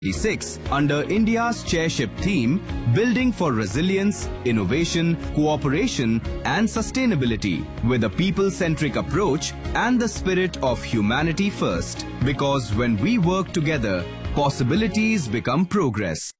2026 under India's chairship theme Building for Resilience, Innovation, Cooperation and Sustainability with a people-centric approach and the spirit of humanity first. Because when we work together, possibilities become progress.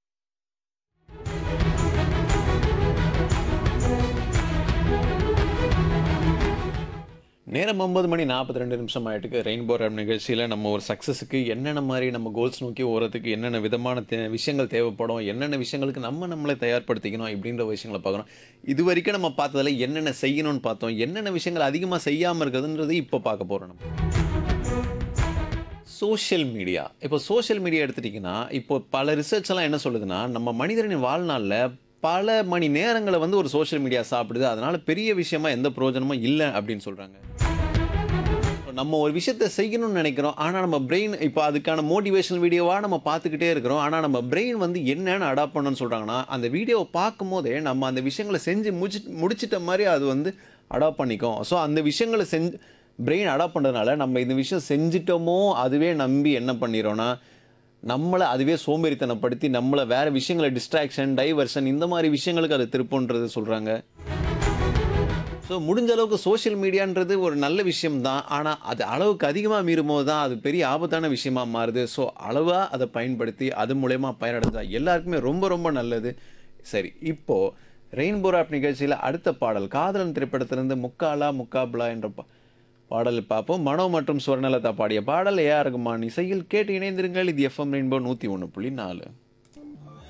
நேரம் ஒன்பது மணி நாற்பத்தி ரெண்டு நிமிஷம் ஆயிட்டுக்கு rainbow rape நிகழ்ச்சியில் நம்ம ஒரு சக்ஸஸுக்கு என்னென்ன மாதிரி நம்ம கோல்ஸ் நோக்கி ஓகிறதுக்கு என்னென்ன விதமான தே விஷயங்கள் தேவைப்படும் என்னென்ன விஷயங்களுக்கு நம்ம நம்மளை தயார்படுத்திக்கணும் இப்படின்ற விஷயங்களை பார்க்குறோம் இது வரைக்கும் நம்ம பார்த்ததில் என்னென்ன செய்யணும்னு பார்த்தோம் என்னென்ன விஷயங்கள் அதிகமாக செய்யாமல் இருக்குதுன்றது இப்போ பார்க்க போகிறோம் நம்ம சோஷியல் மீடியா இப்போ சோஷியல் மீடியா எடுத்துட்டிங்கன்னா இப்போ பல ரிசர்ச் எல்லாம் என்ன சொல்லுதுன்னா நம்ம மனிதனின் வாழ்நாளில் பல மணி நேரங்களை வந்து ஒரு சோஷியல் மீடியா சாப்பிடுது அதனால பெரிய விஷயமா எந்த பிரயோஜனமும் இல்லை அப்படின்னு சொல்கிறாங்க நம்ம ஒரு விஷயத்த செய்யணும்னு நினைக்கிறோம் ஆனால் நம்ம பிரெயின் இப்போ அதுக்கான மோட்டிவேஷனல் வீடியோவாக நம்ம பார்த்துக்கிட்டே இருக்கிறோம் ஆனால் நம்ம பிரெயின் வந்து என்னென்னு அடாப்ட் பண்ணணும்னு சொல்கிறாங்கன்னா அந்த வீடியோவை பார்க்கும் போதே நம்ம அந்த விஷயங்களை செஞ்சு முடிச்சு முடிச்சிட்ட மாதிரி அது வந்து அடாப்ட் பண்ணிக்கும் ஸோ அந்த விஷயங்களை செஞ்சு பிரெயின் அடாப்ட் பண்ணுறதுனால நம்ம இந்த விஷயம் செஞ்சிட்டோமோ அதுவே நம்பி என்ன பண்ணிடுறோன்னா நம்மளை அதுவே சோம்பேறித்தனப்படுத்தி நம்மளை வேறு விஷயங்களை டிஸ்ட்ராக்ஷன் டைவர்ஷன் இந்த மாதிரி விஷயங்களுக்கு அது திருப்புன்றது சொல்கிறாங்க ஸோ முடிஞ்ச அளவுக்கு சோஷியல் மீடியான்றது ஒரு நல்ல விஷயம் தான் ஆனால் அது அளவுக்கு அதிகமாக மீறும்போது தான் அது பெரிய ஆபத்தான விஷயமா மாறுது ஸோ அளவாக அதை பயன்படுத்தி அது மூலயமா பயனடைஞ்சா எல்லாருக்குமே ரொம்ப ரொம்ப நல்லது சரி இப்போது ரெயின்போ ஆப் நிகழ்ச்சியில் அடுத்த பாடல் காதலன் திரைப்படத்திலிருந்து முக்காலா முக்காபுலா என்ற பா- பாடல் பார்ப்போம் மனோ மற்றும் சுவர்ணலதா பாடிய பாடல் ஏஆர் ரகுமான் இசையில் கேட்டு இணைந்திருங்கள் இது எஃப்எம் ரெயின்போ நூற்றி ஒன்று புள்ளி நாலு